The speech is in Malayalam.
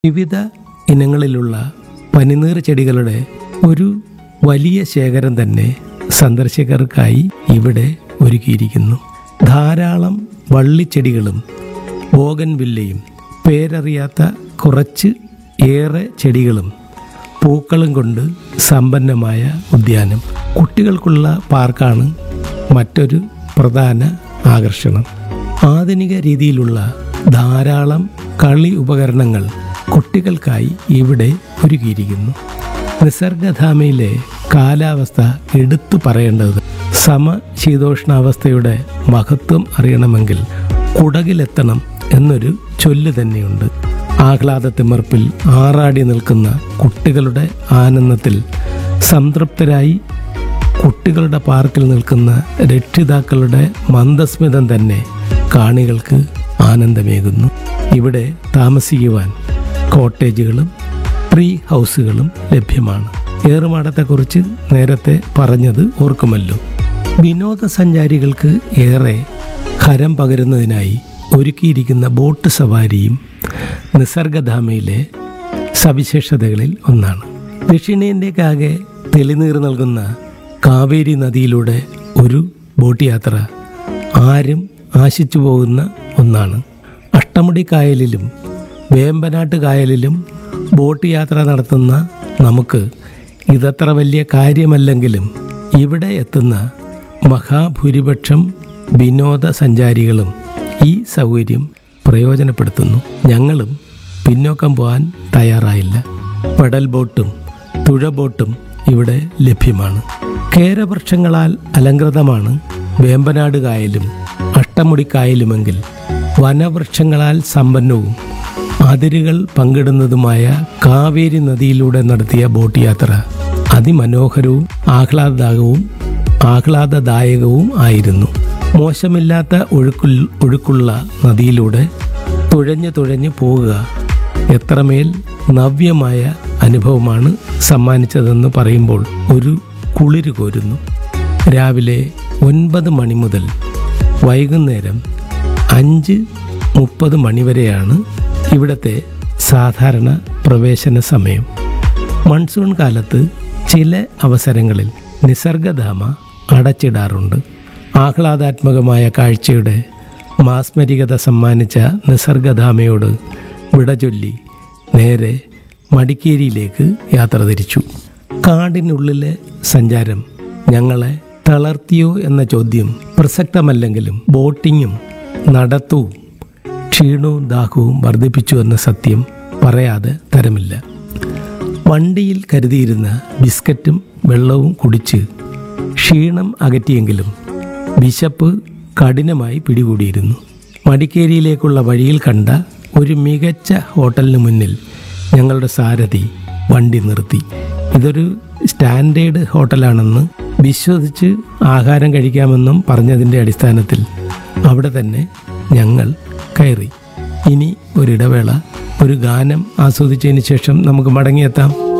വിവിധ ഇനങ്ങളിലുള്ള പനിനീർ ചെടികളുടെ ഒരു വലിയ ശേഖരം തന്നെ സന്ദർശകർക്കായി ഇവിടെ ഒരുക്കിയിരിക്കുന്നു ധാരാളം വള്ളിച്ചെടികളും ബോഗൻവില്ലയും പേരറിയാത്ത കുറച്ച് ഏറെ ചെടികളും പൂക്കളും കൊണ്ട് സമ്പന്നമായ ഉദ്യാനം കുട്ടികൾക്കുള്ള പാർക്കാണ് മറ്റൊരു പ്രധാന ആകർഷണം ആധുനിക രീതിയിലുള്ള ധാരാളം കളി ഉപകരണങ്ങൾ കുട്ടികൾക്കായി ഇവിടെ ഒരുക്കിയിരിക്കുന്നു നിസർഗധാമയിലെ കാലാവസ്ഥ എടുത്തു പറയേണ്ടത് സമശീതോഷ്ണാവസ്ഥയുടെ മഹത്വം അറിയണമെങ്കിൽ കുടകിലെത്തണം എന്നൊരു ചൊല്ല് തന്നെയുണ്ട് ആഹ്ലാദത്തിമർപ്പിൽ ആറാടി നിൽക്കുന്ന കുട്ടികളുടെ ആനന്ദത്തിൽ സംതൃപ്തരായി കുട്ടികളുടെ പാർക്കിൽ നിൽക്കുന്ന രക്ഷിതാക്കളുടെ മന്ദസ്മിതം തന്നെ കാണികൾക്ക് ആനന്ദമേകുന്നു ഇവിടെ താമസിക്കുവാൻ കോട്ടേജുകളും ട്രീ ഹൗസുകളും ലഭ്യമാണ് ഏറുമാടത്തെക്കുറിച്ച് നേരത്തെ പറഞ്ഞത് ഓർക്കുമല്ലോ വിനോദസഞ്ചാരികൾക്ക് ഏറെ ഹരം പകരുന്നതിനായി ഒരുക്കിയിരിക്കുന്ന ബോട്ട് സവാരിയും നിസർഗധാമയിലെ സവിശേഷതകളിൽ ഒന്നാണ് ദക്ഷിണേന്ത്യക്കാകെ തെളിനീർ നൽകുന്ന കാവേരി നദിയിലൂടെ ഒരു ബോട്ട് യാത്ര ആരും ആശിച്ചു പോകുന്ന ഒന്നാണ് അഷ്ടമുടി കായലിലും വേമ്പനാട്ട് കായലിലും ബോട്ട് യാത്ര നടത്തുന്ന നമുക്ക് ഇതത്ര വലിയ കാര്യമല്ലെങ്കിലും ഇവിടെ എത്തുന്ന മഹാഭൂരിപക്ഷം വിനോദസഞ്ചാരികളും ഈ സൗകര്യം പ്രയോജനപ്പെടുത്തുന്നു ഞങ്ങളും പിന്നോക്കം പോകാൻ തയ്യാറായില്ല പെഡൽ ബോട്ടും തുഴ ബോട്ടും ഇവിടെ ലഭ്യമാണ് കേരവൃക്ഷങ്ങളാൽ അലങ്കൃതമാണ് വേമ്പനാട് കായലും അഷ്ടമുടി കായലുമെങ്കിൽ വനവൃക്ഷങ്ങളാൽ സമ്പന്നവും അതിരുകൾ പങ്കിടുന്നതുമായ കാവേരി നദിയിലൂടെ നടത്തിയ ബോട്ട് യാത്ര അതിമനോഹരവും ആഹ്ലാദകവും ആഹ്ലാദദായകവും ആയിരുന്നു മോശമില്ലാത്ത ഒഴുക്കുൽ ഒഴുക്കുള്ള നദിയിലൂടെ തുഴഞ്ഞു തുഴഞ്ഞു പോവുക എത്രമേൽ നവ്യമായ അനുഭവമാണ് സമ്മാനിച്ചതെന്ന് പറയുമ്പോൾ ഒരു കുളിര് കോരുന്നു രാവിലെ ഒൻപത് മണി മുതൽ വൈകുന്നേരം അഞ്ച് മുപ്പത് മണിവരെയാണ് ഇവിടുത്തെ സാധാരണ പ്രവേശന സമയം മൺസൂൺ കാലത്ത് ചില അവസരങ്ങളിൽ നിസർഗധാമ അടച്ചിടാറുണ്ട് ആഹ്ലാദാത്മകമായ കാഴ്ചയുടെ മാസ്മരികത സമ്മാനിച്ച നിസർഗധാമയോട് വിട ചൊല്ലി നേരെ മടിക്കേരിയിലേക്ക് യാത്ര തിരിച്ചു കാടിനുള്ളിലെ സഞ്ചാരം ഞങ്ങളെ തളർത്തിയോ എന്ന ചോദ്യം പ്രസക്തമല്ലെങ്കിലും ബോട്ടിങ്ങും നടത്തവും ക്ഷീണവും ദാഹവും വർദ്ധിപ്പിച്ചു എന്ന സത്യം പറയാതെ തരമില്ല വണ്ടിയിൽ കരുതിയിരുന്ന ബിസ്ക്കറ്റും വെള്ളവും കുടിച്ച് ക്ഷീണം അകറ്റിയെങ്കിലും വിശപ്പ് കഠിനമായി പിടികൂടിയിരുന്നു മടിക്കേരിയിലേക്കുള്ള വഴിയിൽ കണ്ട ഒരു മികച്ച ഹോട്ടലിന് മുന്നിൽ ഞങ്ങളുടെ സാരഥി വണ്ടി നിർത്തി ഇതൊരു സ്റ്റാൻഡേർഡ് ഹോട്ടലാണെന്ന് വിശ്വസിച്ച് ആഹാരം കഴിക്കാമെന്നും പറഞ്ഞതിൻ്റെ അടിസ്ഥാനത്തിൽ അവിടെ തന്നെ ഞങ്ങൾ കയറി ഇനി ഒരിടവേള ഒരു ഗാനം ആസ്വദിച്ചതിന് ശേഷം നമുക്ക് മടങ്ങിയെത്താം